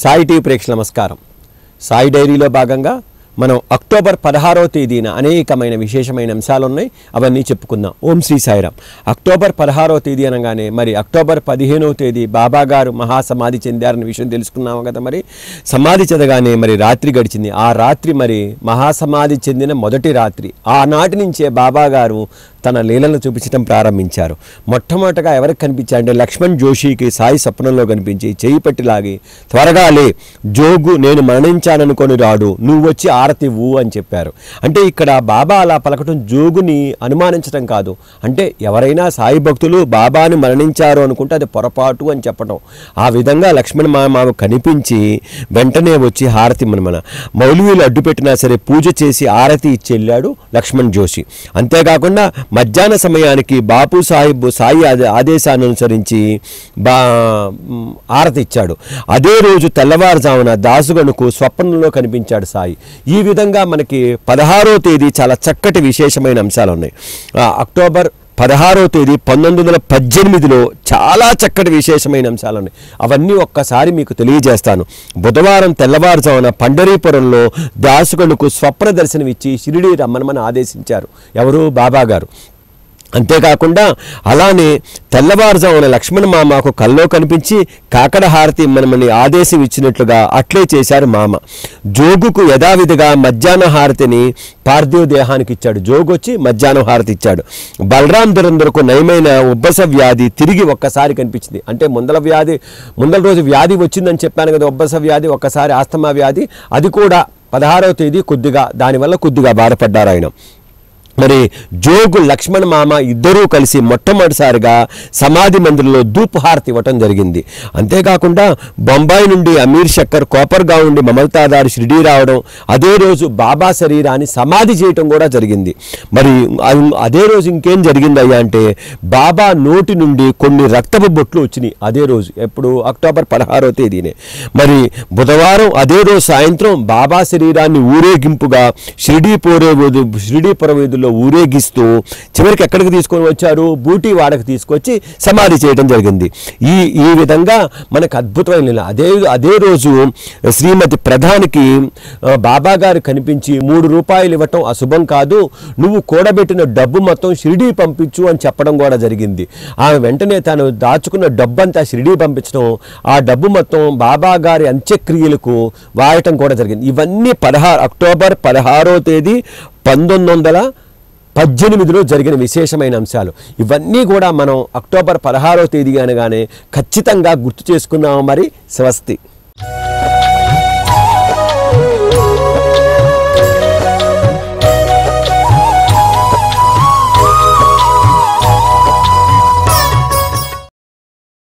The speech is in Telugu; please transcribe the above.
సాయి టీవీ ప్రేక్ష నమస్కారం సాయి డైరీలో భాగంగా మనం అక్టోబర్ పదహారవ తేదీన అనేకమైన విశేషమైన అంశాలు ఉన్నాయి అవన్నీ చెప్పుకుందాం ఓం శ్రీ సాయిరామ్ అక్టోబర్ పదహారవ తేదీ అనగానే మరి అక్టోబర్ పదిహేనవ తేదీ బాబా గారు మహాసమాధి చెందారన్న విషయం తెలుసుకున్నాము కదా మరి సమాధి చెందగానే మరి రాత్రి గడిచింది ఆ రాత్రి మరి మహాసమాధి చెందిన మొదటి రాత్రి ఆనాటి నుంచే బాబా గారు తన లీలను చూపించడం ప్రారంభించారు మొట్టమొదటగా ఎవరికి కనిపించారంటే లక్ష్మణ్ జోషికి సాయి స్వప్నంలో కనిపించి చేయి పట్టి లాగి త్వరగా లే జోగు నేను మరణించాననుకొని రాడు నువ్వు వచ్చి ఆరతివ్వు అని చెప్పారు అంటే ఇక్కడ బాబా అలా పలకటం జోగుని అనుమానించడం కాదు అంటే ఎవరైనా సాయి భక్తులు బాబాని మరణించారు అనుకుంటే అది పొరపాటు అని చెప్పడం ఆ విధంగా లక్ష్మణ్ మామ కనిపించి వెంటనే వచ్చి హారతి మన మౌలివీలు అడ్డుపెట్టినా సరే పూజ చేసి ఆరతి ఇచ్చి వెళ్ళాడు లక్ష్మణ్ జోషి అంతేకాకుండా మధ్యాహ్న సమయానికి బాపు సాహిబ్ సాయి ఆదే- ఆదేశాన్ని అనుసరించి బా మ్, ఆరతి ఇచ్చాడు అదే రోజు తెల్లవారుజామున దాసుగనుకు స్వప్నంలో కనిపించాడు సాయి ఈ విధంగా మనకి పదహారో తేదీ చాలా చక్కటి విశేషమైన అంశాలు ఉన్నాయి ఆ, అక్టోబర్ పదహారో తేదీ పంతొమ్మిది వందల పద్దెనిమిదిలో చాలా చక్కటి విశేషమైన అంశాలు ఉన్నాయి అవన్నీ ఒక్కసారి మీకు తెలియజేస్తాను బుధవారం తెల్లవారుజామున పండరీపురంలో దాసుగనుకు స్వప్న దర్శనం ఇచ్చి షిరిడి రమ్మనమని ఆదేశించారు ఎవరు బాబా గారు అంతేకాకుండా అలానే తెల్లవారుజామున లక్ష్మణ మామకు కల్లో కనిపించి కాకడ హారతి మనమని ఆదేశం ఇచ్చినట్లుగా అట్లే చేశారు మామ జోగుకు యథావిధిగా మధ్యాహ్న హారతిని పార్థివ దేహానికి ఇచ్చాడు జోగు వచ్చి మధ్యాహ్నం హారతి ఇచ్చాడు బలరాం దురందరకు నయమైన ఉబ్బస వ్యాధి తిరిగి ఒక్కసారి కనిపించింది అంటే ముందల వ్యాధి ముందల రోజు వ్యాధి వచ్చిందని చెప్పాను కదా ఉబ్బస వ్యాధి ఒక్కసారి ఆస్తమా వ్యాధి అది కూడా పదహారవ తేదీ కొద్దిగా దానివల్ల కొద్దిగా బాధపడ్డారు ఆయన మరి జోగు లక్ష్మణ్ మామ ఇద్దరూ కలిసి మొట్టమొదటిసారిగా సమాధి మందిరంలో ధూప్ హారతి ఇవ్వటం జరిగింది అంతేకాకుండా బొంబాయి నుండి అమీర్ శక్కర్ కోపర్గావ్ నుండి మమల్తాదారు షిరిడీ రావడం అదే రోజు బాబా శరీరాన్ని సమాధి చేయటం కూడా జరిగింది మరి అం- అదే రోజు ఇంకేం జరిగింది అయ్యా అంటే బాబా నోటి నుండి కొన్ని రక్తపు బొట్లు వచ్చినాయి అదే రోజు ఎప్పుడు అక్టోబర్ పదహారో తేదీనే మరి బుధవారం అదే రోజు సాయంత్రం బాబా శరీరాన్ని ఊరేగింపుగా షిరిడీ పోరే వీధు- షిరిడీ పురవీధుల్లో ఊరేగిస్తూ చివరికి ఎక్కడికి తీసుకొని వచ్చారు బూటీ వాడకు తీసుకొచ్చి సమాధి చేయడం జరిగింది ఈ ఈ విధంగా మనకు అద్భుతమైన లీల. అదే అదే రోజు శ్రీమతి ప్రధానికి ఆ, బాబా గారు కనిపించి మూడు రూపాయలు ఇవ్వటం అశుభం కాదు నువ్వు కూడబెట్టిన డబ్బు మొత్తం షిరిడీ పంపించు అని చెప్పడం కూడా జరిగింది ఆమె వెంటనే తను దాచుకున్న డబ్బు అంతా షిరిడీ పంపించడం ఆ డబ్బు మొత్తం బాబా గారి అంత్యక్రియలకు వాడటం కూడా జరిగింది ఇవన్నీ పదహారు అక్టోబర్ పదహారో తేదీ పంతొమ్మిది వందల పద్దెనిమిదిలో జరిగిన విశేషమైన అంశాలు ఇవన్నీ కూడా మనం అక్టోబర్ పదహారో తేదీ అనగానే ఖచ్చితంగా గుర్తు చేసుకున్నాము మరి స్వస్తి